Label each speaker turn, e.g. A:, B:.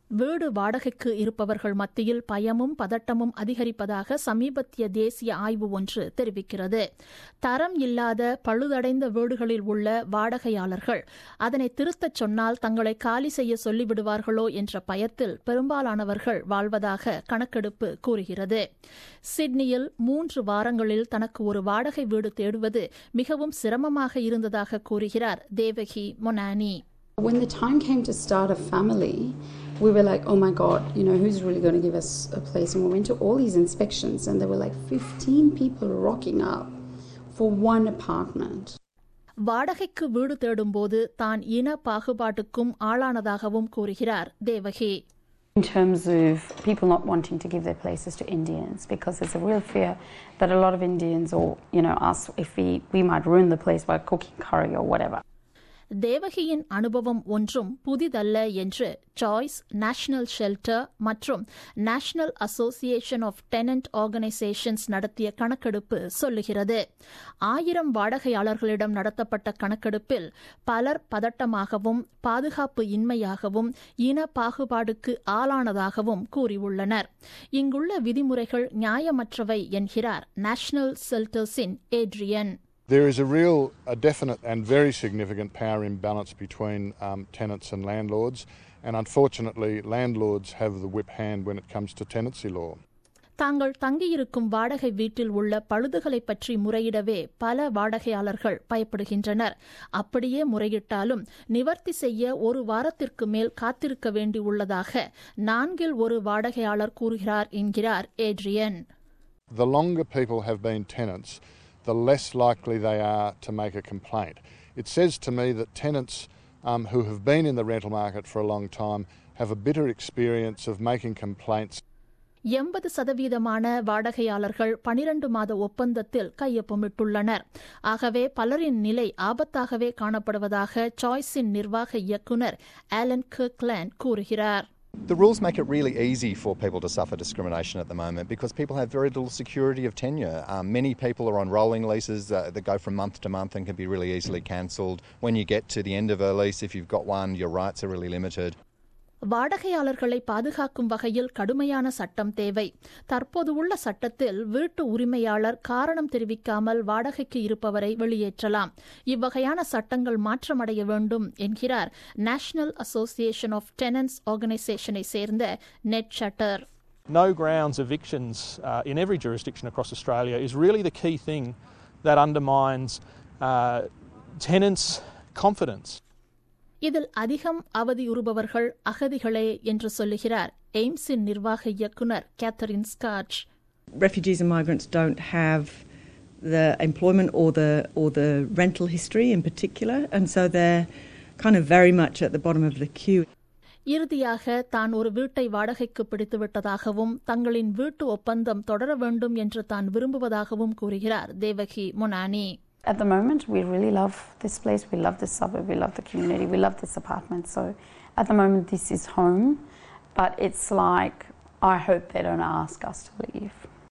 A: வீடு வாடகைக்கு இருப்பவர்கள் மத்தியில் பயமும் பதட்டமும் அதிகரிப்பதாக சமீபத்திய தேசிய ஆய்வு ஒன்று தெரிவிக்கிறது தரம் இல்லாத பழுதடைந்த வீடுகளில் உள்ள வாடகையாளர்கள் அதனை திருத்தச் சொன்னால் தங்களை காலி செய்ய சொல்லிவிடுவார்களோ என்ற பயத்தில் பெரும்பாலானவர்கள் வாழ்வதாக கணக்கெடுப்பு கூறுகிறது சிட்னியில் மூன்று வாரங்களில் தனக்கு ஒரு வாடகை வீடு தேடுவது மிகவும் சிரமமாக இருந்ததாக கூறுகிறார் Devaki மொனானி
B: When the time came to start a family, we were like, oh my God, you know, who's really going to give us a place? And we went to all these inspections, and there were like 15 people rocking up for one apartment.
A: வாடகைக்கு வீடு தேடும்போது தான் இன பாகுபாட்டுக்கும் ஆளானதாகவும் கூறுகிறார் Devaki
C: In terms of people not wanting to give their places to Indians, because there's a real fear that a lot of Indians, or you know, us, if we we might ruin the place by cooking curry or whatever.
A: தேவகியின் அனுபவம் ஒன்றும் புதிதல்ல என்று choice national shelter மற்றும் national association of tenant organisations நடத்திய கணக்கெடுப்பு சொல்லுகிறது ஆயிரம் வாடகையாளர்களிடம் நடத்தப்பட்ட கணக்கெடுப்பில் பலர் பதட்டமாகவும் பாதுகாப்பு இன்மையாகவும் இன பாகுபாடுக்கு ஆளானதாகவும் கூறியுள்ளனர் இங்குள்ள விதிமுறைகள் நியாயமற்றவை என்கிறார் நேஷனல் ஷெல்டர்ஸின் Adrian
D: There is a real, a definite and very significant power imbalance between um, tenants and landlords, and unfortunately, landlords have the whip hand when it comes to tenancy law.
A: தாங்கள் தங்கியிருக்கும் வாடகை வீட்டில் உள்ள பழுதுகளை பற்றி முறையிடவே பல வாடகையாளர்கள் பயப்படுகின்றனர் அப்படியே முறையிட்டாலும் நிவர்த்தி செய்ய ஒரு வாரத்திற்கு மேல் காத்திருக்க வேண்டியுள்ளதாக நான்கில் ஒரு வாடகையாளர் கூறுகிறார் என்கிறார் Adrian
D: The longer people have been tenants, the less likely they are to make a complaint. It says to me that tenants um, who have been in the rental market for a long time have a bitter experience of making complaints.
A: எண்பது சதவீதமான வாடகையாளர்கள் பனிரண்டு மாத ஒப்பந்தத்தில் கையொப்பமிட்டுள்ளனர் ஆகவே பலரின் நிலை ஆபத்தாகவே காணப்படுவதாக சாய்ஸின் நிர்வாக இயக்குநர் ஆலன் கர்க்லேண்ட் கூறுகிறார்
E: The rules make it really easy for people to suffer discrimination at the moment because people have very little security of tenure. Um, many people are on rolling leases uh, that go from month to month and can be really easily cancelled. When you get to the end of a lease, if you've got one, your rights are really limited.
A: வாடகையாளர்களை பாதுகாக்கும் வகையில் கடுமையான சட்டம் தேவை தற்போது உள்ள சட்டத்தில் வீட்டு உரிமையாளர் காரணம் தெரிவிக்காமல் வாடகைக்கு இருப்பவரை வெளியேற்றலாம் இவ்வகையான சட்டங்கள் மாற்றமடைய வேண்டும் என்கிறார் நேஷனல் அசோசியேஷன் ஆஃப் டெனன்ஸ் ஆர்கனைசேஷனை சேர்ந்த Ned Shutter
F: no grounds evictions uh, in every jurisdiction across Australia is really the key thing that undermines uh, tenants' confidence.
A: இதில் அதிகம் அவதியுறுபவர்கள் அகதிகளே என்று சொல்லுகிறார் எய்ம்ஸின் நிர்வாக இயக்குநர் Catherine Scotch
G: Refugees and migrants don't have the employment or the or the rental history in particular, and so they're kind of very much at the bottom of the queue.
A: இறுதியாக தான் ஒரு வீட்டை வாடகைக்கு பிடித்துவிட்டதாகவும் தங்களின் வீட்டு ஒப்பந்தம் தொடர வேண்டும் என்று தான் விரும்புவதாகவும் கூறுகிறார் Devaki முனானி
C: At the moment, we really love this place. We love this suburb. We love the community. We love this apartment. So, at the moment, this is home. But it's like I hope they don't ask us to leave.